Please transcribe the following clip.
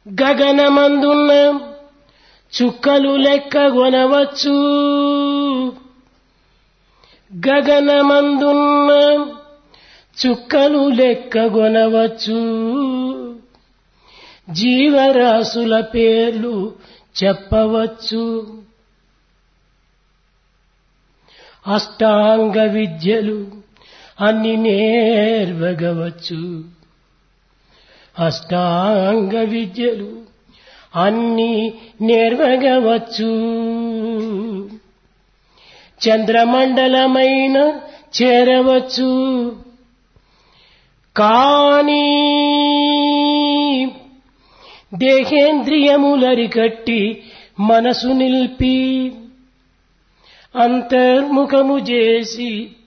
గగనమందున్న చుక్కలు లెక్కగొనవచ్చు గగనమందున్న చుక్కలు లెక్కగొనవచ్చు జీవరాశుల పేర్లు చెప్పవచ్చు అష్టాంగ విద్యలు అన్ని నేర్వగవచ్చు అష్టాంగ విద్యలు అన్ని నేర్వగవచ్చు చంద్రమండలమైన చేరవచ్చు కానీ దేహేంద్రియములరికట్టి మనసు నిలిపి అంతర్ముఖము చేసి